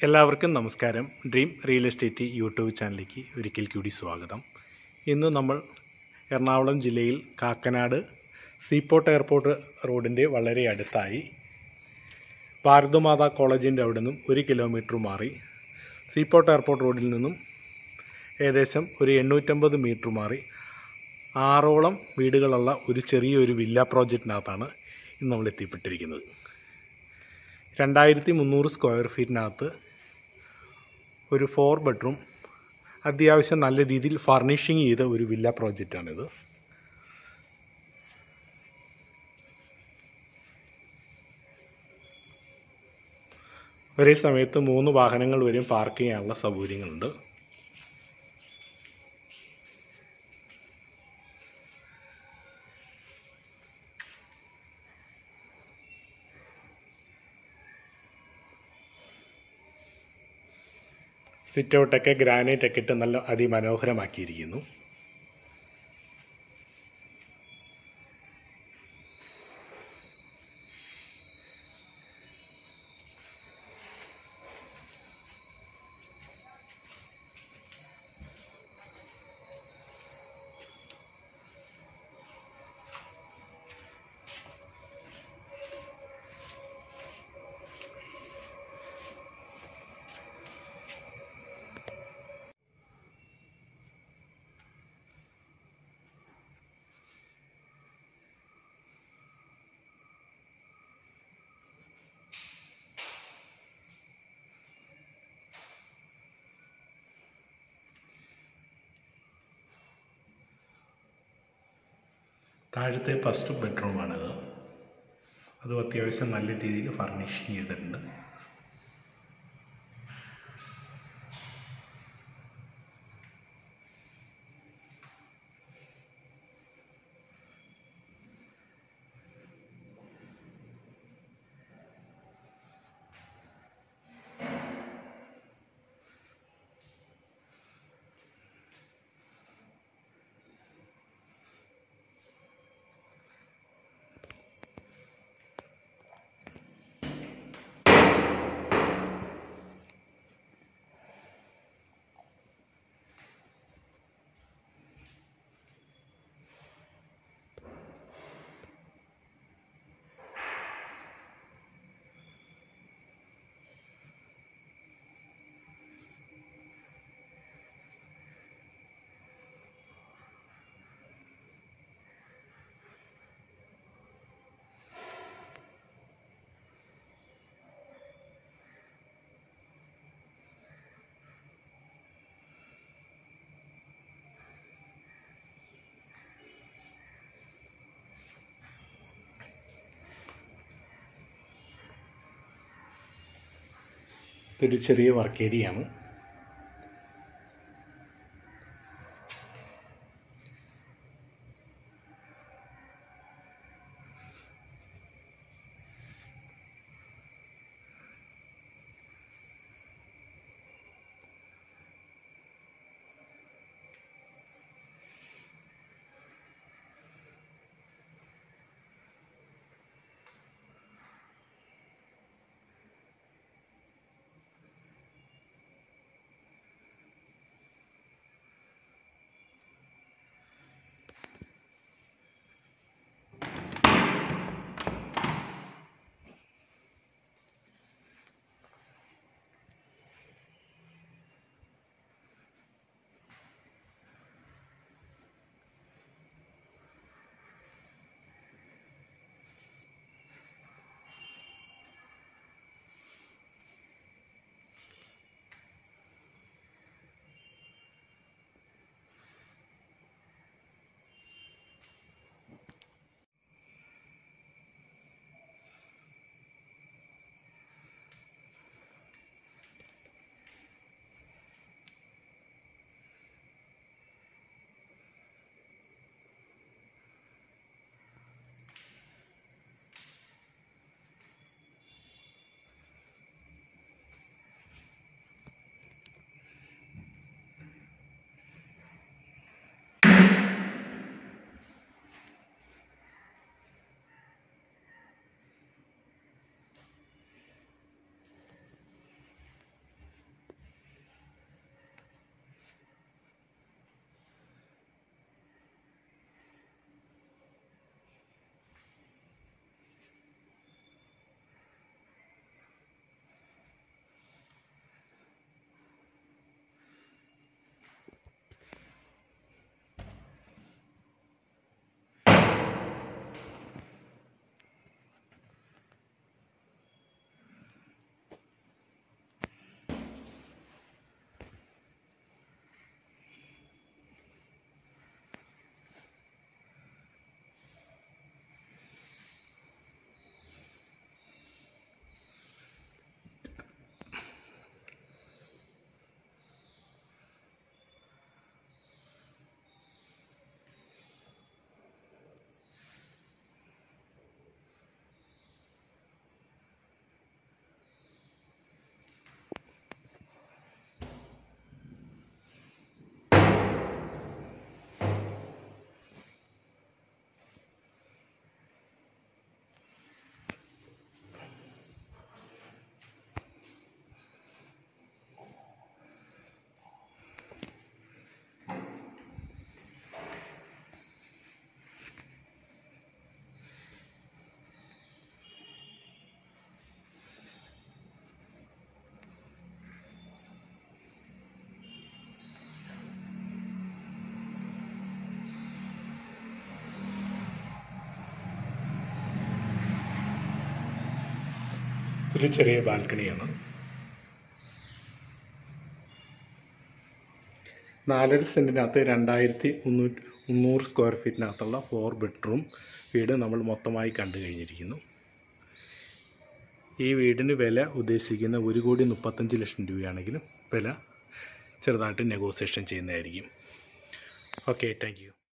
എല്ലാവർക്കും നമസ്കാരം dream real estate YouTube ചാനലിലേക്ക് ഒരിക്കൽ കൂടി സ്വാഗതം ഇന്ന് നമ്മൾ എറണാകുളം ജില്ലയിൽ കാക്കനാട് സീപോർട്ട് എയർപോർട്ട് റോഡിൻ്റെ വളരെ അടുത്തായി ഭാരതമാതാ കോളേജിൻ്റെ അവിടെ നിന്നും ഒരു കിലോമീറ്റർ മാറി സീപോർട്ട് എയർപോർട്ട് റോഡിൽ നിന്നും ഏകദേശം ഒരു എണ്ണൂറ്റമ്പത് മീറ്റർ മാറി ആറോളം വീടുകളുള്ള ഒരു ചെറിയൊരു വില്ല പ്രോജക്റ്റിനകത്താണ് ഇന്ന് നമ്മൾ എത്തിപ്പെട്ടിരിക്കുന്നത് രണ്ടായിരത്തി മുന്നൂറ് സ്ക്വയർ ഫീറ്റിനകത്ത് ഒരു ഫോർ ബെഡ്റൂം അത്യാവശ്യം നല്ല രീതിയിൽ ഫർണിഷിങ് ചെയ്ത ഒരു വില്ല പ്രോജക്റ്റാണിത് ഒരേ സമയത്ത് മൂന്ന് വാഹനങ്ങൾ വരെയും പാർക്ക് ചെയ്യാനുള്ള സൗകര്യങ്ങളുണ്ട് സിറ്റ് ഔട്ടൊക്കെ ഗ്രാനൈറ്റ് ഒക്കെ ഇട്ട് നല്ല അതിമനോഹരമാക്കിയിരിക്കുന്നു താഴത്തെ ഫസ്റ്റ് ബെഡ്റൂമാണിത് അതും അത്യാവശ്യം നല്ല രീതിയിൽ ഫർണിഷ് ചെയ്തിട്ടുണ്ട് ഇതൊരു ചെറിയ വർക്ക് ഏരിയയാണ് ഒരു ചെറിയ ബാൽക്കണിയാണ് നാലര സെൻറ്റിനകത്ത് രണ്ടായിരത്തി മുന്നൂറ്റി മുന്നൂറ് സ്ക്വയർ ഫീറ്റിനകത്തുള്ള ഫോർ ബെഡ്റൂം വീട് നമ്മൾ മൊത്തമായി കണ്ടു കഴിഞ്ഞിരിക്കുന്നു ഈ വീടിന് വില ഉദ്ദേശിക്കുന്ന ഒരു കോടി മുപ്പത്തഞ്ച് ലക്ഷം രൂപയാണെങ്കിലും വില ചെറുതായിട്ട് നെഗോസിയേഷൻ ചെയ്യുന്നതായിരിക്കും ഓക്കെ താങ്ക് യു